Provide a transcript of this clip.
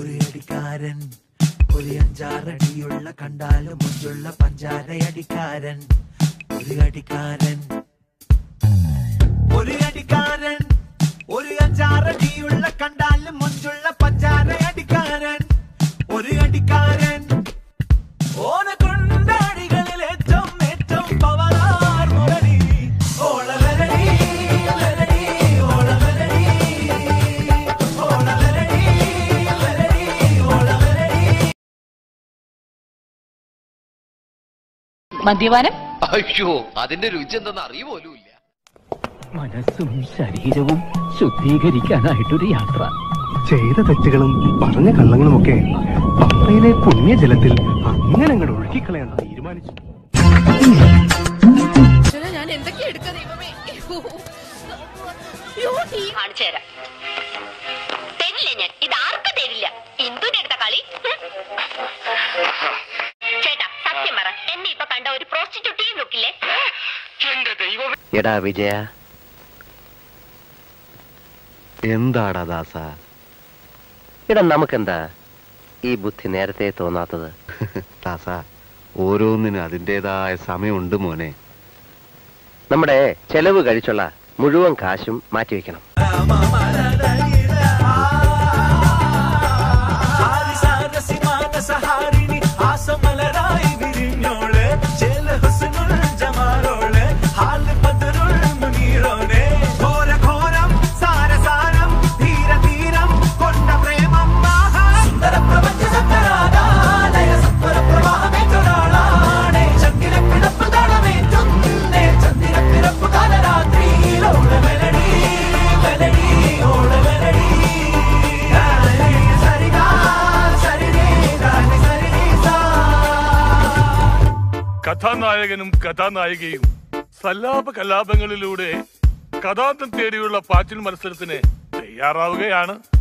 ഒരു അടിക്കാരൻ ഒരു അഞ്ചാറടിയുള്ള കണ്ടാലും മുഞ്ചുള്ള പഞ്ചാരയടിക്കാരൻ ഒരു അടിക്കാരൻ ഒരു അടിക്കാരൻ ഒരു അഞ്ചാറടിയുള്ള കണ്ടാലും മുഞ്ചുള്ള പഞ്ചാരയടിക്കാരൻ ഒരു അടിക്കാരൻ ഓന കൊണ്ടാടികളിൽ ഏറ്റവും ഏറ്റവും പവനാർ മുരളി ഓള മെലഡി മെലഡി ഓള മെലഡി ഓള മെലഡി മെലഡി ഓള മെലഡി മദ്യപാനം അയ്യോ അതിന്റെ രുചി എന്തെന്ന് അറിയുപോലും ഇല്ല മനസ്സും ശരീരവും ശുദ്ധീകരിക്കാനായിട്ടൊരു യാത്ര ചെയ്ത തെറ്റുകളും പറഞ്ഞ കള്ളങ്ങളുമൊക്കെ പമ്പയിലെ പുണ്യജലത്തിൽ അങ്ങനെ അങ്ങോട്ട് ഒഴുക്കിക്കളയാൻ തീരുമാനിച്ചു ഞാൻ എന്തൊക്കെ എടുക്ക ദൈവമേ കാണിച്ചു തരാം തരില്ല ഞാൻ ഇത് ആർക്കും തരില്ല ഇന്ദുവിന്റെ അടുത്ത കളി ഹ്? ചേട്ടാ സത്യം പറ എന്നെ ഇപ്പൊ കണ്ട ഒരു പ്രോസ്റ്റിറ്റ്യൂട്ടീവ് ലുക്കില്ലേ എടാ വിജയ എന്താടാ ദാസ എടാ നമുക്കെന്താ ഈ ബുദ്ധി നേരത്തെ തോന്നാത്തത് ദാസ ഓരോന്നിനും അതിൻ്റെതായ സമയമുണ്ട് മോനെ നമ്മുടെ ചെലവ് കഴിച്ചുള്ള മുഴുവൻ കാശും മാറ്റിവെക്കണം സഹാരിണി ആസമലരായി വിരിഞ്ഞോള് ചേല ഹുസ്നുൽ ജമാലോള് ഹാല് ബദറുൽ മുനീറോനെ ഘോര ഘോരം സാരസാരം ധീര ധീരം കൊണ്ട പ്രേമം ആഹാ. സുന്ദര പ്രപഞ്ച സത്തരാധാലയ സത്വര പ്രവാഹമേറ്റൊരാളാണേ ചക്കിര കിടപ്പ് തടമേറ്റുന്നേ ചന്ദ്ര പിറപ്പ് കാലരാത്രിയിലോള മെലഡി മെലഡി ഓള മെലഡി സരിഗാ സരിഗേ ഗാനി സരിഗീ സാ കഥാനായകനും കഥാനായികയും സല്ലാപ കലാപങ്ങളിലൂടെ കഥാന്തം തേടിയുള്ള പാച്ചിൽ മത്സരത്തിന് തയ്യാറാവുകയാണ്